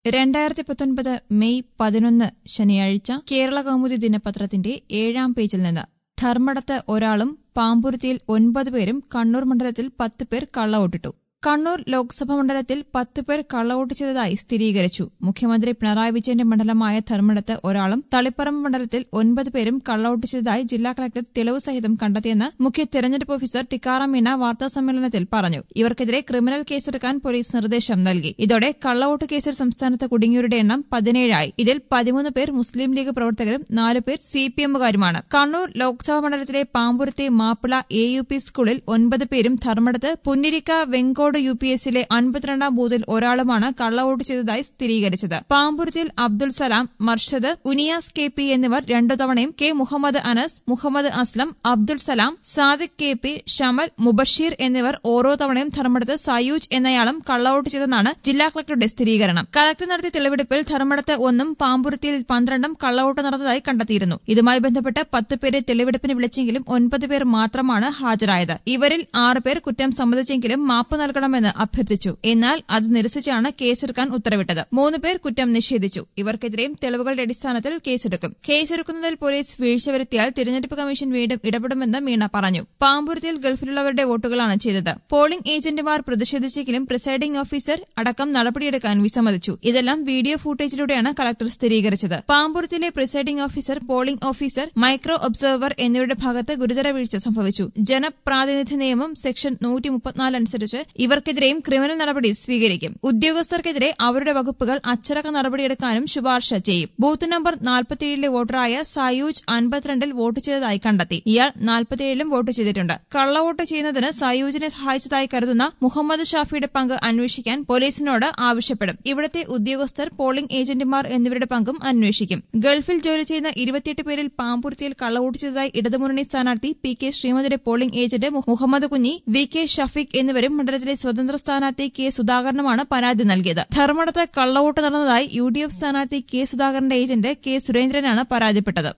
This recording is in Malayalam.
രണ്ടായിരത്തി പത്തൊൻപത് മെയ് പതിനൊന്ന് ശനിയാഴ്ച കേരള കൗമുദി ദിനപത്രത്തിന്റെ ഏഴാം പേജിൽ നിന്ന് ധർമ്മടത്ത് ഒരാളും പാമ്പുരുത്തിയിൽ ഒൻപത് പേരും കണ്ണൂർ മണ്ഡലത്തിൽ പത്ത് പേർ കള്ളവോട്ടിട്ടു കണ്ണൂർ ലോക്സഭാ മണ്ഡലത്തിൽ പത്ത് പേർ കള്ളവോട്ട് ചെയ്തതായി സ്ഥിരീകരിച്ചു മുഖ്യമന്ത്രി പിണറായി വിജയന്റെ മണ്ഡലമായ ധർമ്മടത്ത് ഒരാളും തളിപ്പറമ്പ് മണ്ഡലത്തിൽ ഒൻപത് പേരും കള്ളവോട്ട് ചെയ്തതായി ജില്ലാ കളക്ടർ തെളിവ് സഹിതം കണ്ടെത്തിയെന്ന് മുഖ്യ തെരഞ്ഞെടുപ്പ് ഓഫീസർ ടിക്കാറാം മീണ വാർത്താസമ്മേളനത്തിൽ പറഞ്ഞു ഇവർക്കെതിരെ ക്രിമിനൽ കേസെടുക്കാൻ പോലീസ് നിർദ്ദേശം നൽകി ഇതോടെ കള്ളവോട്ട് കേസിൽ സംസ്ഥാനത്ത് കുടുങ്ങിയവരുടെ എണ്ണം പതിനേഴായി ഇതിൽ പതിമൂന്ന് പേർ മുസ്ലിം ലീഗ് പ്രവർത്തകരും നാല് പേർ സി പി എമ്മുകാരുമാണ് കണ്ണൂർ ലോക്സഭാ മണ്ഡലത്തിലെ പാമ്പുരത്തെ Mappila A U P school ഒൻപത് പേരും ധർമ്മടത്ത് പുന്നിരിക്ക വെങ്കോട് യു പി എസിലെ അൻപത്തിരണ്ടാം ബൂത്തിൽ ഒരാളുമാണ് കള്ളവോട്ട് ചെയ്തതായി സ്ഥിരീകരിച്ചത് പാമ്പുരത്തിൽ അബ്ദുൽ സലാം മർഷദ് ഉനിയാസ് കെ പി എന്നിവർ രണ്ടു തവണയും K Muhammad Anas Muhammad Aslam Abdul Salam Sadiq K P Shamal Mubashir എന്നിവർ ഓരോ തവണയും ധർമ്മടത്ത് സയൂജ് എന്നയാളും കള്ളവോട്ട് ചെയ്തെന്നാണ് ജില്ലാ കളക്ടറുടെ സ്ഥിരീകരണം കളക്ടർ നടത്തിയ തെളിവെടുപ്പിൽ ധർമ്മടത്ത് ഒന്നും പാമ്പുരത്തിയിൽ പന്ത്രണ്ടും കള്ളവോട്ട് നടന്നതായി കണ്ടെത്തിയിരുന്നു ഇതുമായി ബന്ധപ്പെട്ട് പത്ത് പേരെ തെളിവെടുപ്പിന് വിളിച്ചെങ്കിലും ഒൻപത് പേർ മാത്രമാണ് ഹാജരായത് ഇവരിൽ ആറ് പേർ കുറ്റം സമ്മതിച്ചെങ്കിലും മാപ്പ് നൽകണമെന്ന് അഭ്യർത്ഥിച്ചു എന്നാൽ അത് നിരസിച്ചാണ് കേസെടുക്കാൻ ഉത്തരവിട്ടത് മൂന്ന് പേർ കുറ്റം നിഷേധിച്ചു ഇവർക്കെതിരെയും തെളിവുകളുടെ അടിസ്ഥാനത്തിൽ കേസെടുക്കും കേസെടുക്കുന്നതിൽ പോലീസ് വീഴ്ച വരുത്തിയാൽ തിരഞ്ഞെടുപ്പ് കമ്മീഷൻ വീണ്ടും ഇടപെടുമെന്ന് മീണ പറഞ്ഞു പാമ്പുരത്തിൽ ഗൾഫിലുള്ളവരുടെ വോട്ടുകളാണ് ചെയ്തത് പോളിംഗ് ഏജന്റുമാർ പ്രതിഷേധിച്ചെങ്കിലും പ്രിസൈഡിംഗ് ഓഫീസർ അടക്കം നടപടിയെടുക്കാൻ വിസമ്മതിച്ചു ഇതെല്ലാം വീഡിയോ ഫൂട്ടേജിലൂടെയാണ് കളക്ടർ സ്ഥിരീകരിച്ചത് പാമ്പുരത്തിലെ presiding officer polling officer micro observer എന്നിവരുടെ ഭാഗത്ത് ഗുരുതര വീഴ്ച സംഭവിച്ചു ജനപ്രാതിനിധ്യ നിയമം സെക്ഷൻ നൂറ്റി മുപ്പത്തിനാല് അനുസരിച്ച് ഇവർക്കെതിരെയും ക്രിമിനൽ നടപടി സ്വീകരിക്കും ഉദ്യോഗസ്ഥർക്കെതിരെ അവരുടെ വകുപ്പുകൾ അച്ചടക്ക നടപടിയെടുക്കാനും ശുപാർശ ചെയ്യും ബൂത്ത് നമ്പർ നാൽപ്പത്തിയേഴിലെ വോട്ടറായ സയൂജ് അൻപത്തിരണ്ടിൽ വോട്ട് ചെയ്തതായി കണ്ടെത്തി ഇയാൾ നാൽപ്പത്തിയേഴിലും വോട്ട് ചെയ്തിട്ടുണ്ട് കള്ളവോട്ട് ചെയ്യുന്നതിന് സയൂജിനെ സഹായിച്ചതായി കരുതുന്ന മുഹമ്മദ് ഷാഫിയുടെ പങ്ക് അന്വേഷിക്കാൻ പോലീസിനോട് ആവശ്യപ്പെടും ഇവിടുത്തെ ഉദ്യോഗസ്ഥർ പോളിംഗ് ഏജന്റുമാർ എന്നിവരുടെ പങ്കും അന്വേഷിക്കും ഗൾഫിൽ ജോലി ചെയ്യുന്ന ഇരുപത്തിയെട്ട് പേരിൽ പാമ്പുരുത്തിയിൽ കള്ളവോട്ട് ചെയ്തതായി ഇടതുമുന്നണി സ്ഥാനാർത്ഥി പി കെ ശ്രീമതിയുടെ polling agent Muhammad Kunhi V K Shafeeq എന്നിവരും മണ്ഡലത്തിലെ സ്വതന്ത്ര സ്ഥാനാർത്ഥി കെ സുധാകരനുമാണ് പരാതി നൽകിയത് ധർമ്മടത്ത് കള്ളവോട്ട് നടന്നതായി യു ഡി എഫ് സ്ഥാനാർത്ഥി കെ സുധാകരന്റെ ഏജന്റ് കെ സുരേന്ദ്രനാണ് പരാതിപ്പെട്ടത്